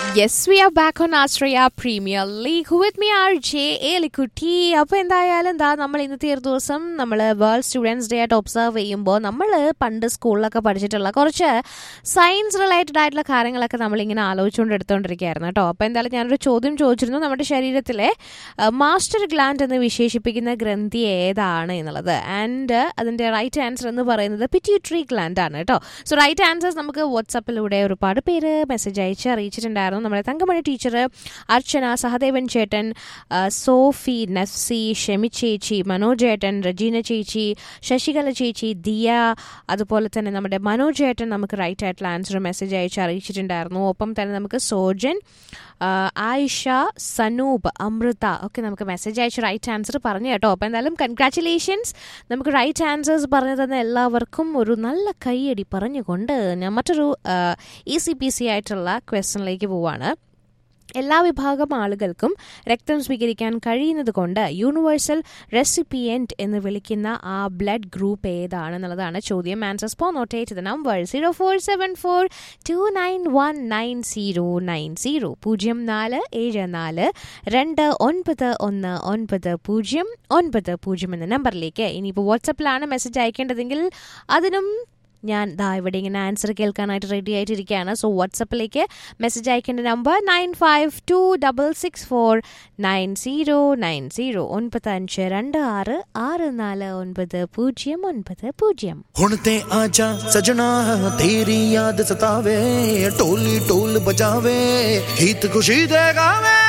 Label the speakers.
Speaker 1: Yes, we are back on Australia Premier League with me RJ Elikutty അപ്പോൾ എന്തായാലും എന്താ നമ്മൾ ഇന്നത്തെ ഒരു ദിവസം നമ്മൾ വേൾഡ് സ്റ്റുഡൻസ് ഡേ ആയിട്ട് ഒബ്സർവ് ചെയ്യുമ്പോൾ നമ്മൾ പണ്ട് സ്കൂളിലൊക്കെ പഠിച്ചിട്ടുള്ള കുറച്ച് സയൻസ് റിലേറ്റഡ് ആയിട്ടുള്ള കാര്യങ്ങളൊക്കെ നമ്മളിങ്ങനെ ആലോചിച്ചുകൊണ്ട് എടുത്തുകൊണ്ടിരിക്കുകയായിരുന്നു കേട്ടോ അപ്പോൾ എന്തായാലും ഞാനൊരു ചോദ്യം ചോദിച്ചിരുന്നു നമ്മുടെ ശരീരത്തിലെ മാസ്റ്റർ ഗ്ലാൻഡ് എന്ന് വിശേഷിപ്പിക്കുന്ന ഗ്രന്ഥി ഏതാണ് എന്നുള്ളത് ആൻഡ് അതിൻ്റെ റൈറ്റ് ആൻസർ എന്ന് പറയുന്നത് പിറ്റ്യൂട്ടറി ഗ്ലാൻഡ് ആണ് കേട്ടോ സോ റൈറ്റ് ആൻസേഴ്സ് നമുക്ക് വാട്സപ്പിലൂടെ ഒരുപാട് പേര് മെസ്സേജ് അയച്ച് അറിയിച്ചിട്ടുണ്ടായിരുന്നു നമ്മുടെ തങ്കമണി ടീച്ചർ അർച്ചന സഹദേവൻ ചേട്ടൻ ആ, സോഫി നഫ്സി ഷെമി ചേച്ചി മനോജ് ചേട്ടൻ റജീന ചേച്ചി ശശികല ചേച്ചി ദിയ അതുപോലെ തന്നെ നമ്മുടെ മനോജ് ചേട്ടൻ നമുക്ക് റൈറ്റ് ആയിട്ടുള്ള ആൻസർ മെസ്സേജ് അയച്ച് അറിയിച്ചിട്ടുണ്ടായിരുന്നു ഒപ്പം തന്നെ നമുക്ക് സോജൻ ആ, ആയിഷ സനൂപ് അമൃത ഒക്കെ നമുക്ക് മെസ്സേജ് അയച്ച് റൈറ്റ് ആൻസർ പറഞ്ഞു കേട്ടോ അപ്പോൾ എന്തായാലും കൺഗ്രാറ്റുലേഷൻസ് നമുക്ക് റൈറ്റ് ആൻസേഴ്സ് പറഞ്ഞു തന്ന എല്ലാവർക്കും ഒരു നല്ല കൈയടി പറഞ്ഞുകൊണ്ട് ഞാൻ മറ്റൊരു ഇ സി പി സി ആയിട്ടുള്ള ക്വസ്റ്റനിലേക്ക് പോവാണ് എല്ലാ വിഭാഗം ആളുകൾക്കും രക്തം സ്വീകരിക്കാൻ കഴിയുന്നത് കൊണ്ട് യൂണിവേഴ്സൽ റെസിപ്പിയൻറ്റ് എന്ന് വിളിക്കുന്ന ആ ബ്ലഡ് ഗ്രൂപ്പ് ഏതാണെന്നുള്ളതാണ് ചോദ്യം ആൻസേഴ്സ് പോ നോട്ടേറ്റ് the number zero four seven four two nine one nine zero nine zero പൂജ്യം നാല് ഏഴ് നാല് രണ്ട് ഒൻപത് ഒന്ന് ഒൻപത് പൂജ്യം ഒൻപത് പൂജ്യം എന്ന നമ്പറിലേക്ക് ഇനിയിപ്പോൾ വാട്സപ്പിലാണ് മെസ്സേജ് അയക്കേണ്ടതെങ്കിൽ അതിനും ഞാൻ ദാ ഇവിടെ ഇങ്ങനെ ആൻസർ കേൾക്കാനായിട്ട് റെഡി ആയിട്ടിരിക്കുകയാണ് സോ വാട്സപ്പിലേക്ക് മെസ്സേജ് അയക്കേണ്ട number nine five two double six four nine zero nine zero ഒൻപത് അഞ്ച് രണ്ട് ആറ് ആറ് നാല് ഒൻപത് പൂജ്യം ഒൻപത് പൂജ്യം
Speaker 2: ਹੁਣ ਤੇ ਆਜਾ ਸਜਣਾ ਤੇਰੀ ਯਾਦ ਸਤਾਵੇ ਢੋਲੀ ਢੋਲ ਬਜਾਵੇ ਗੀਤ ਖੁਸ਼ੀ ਦੇ ਗਾਵੇ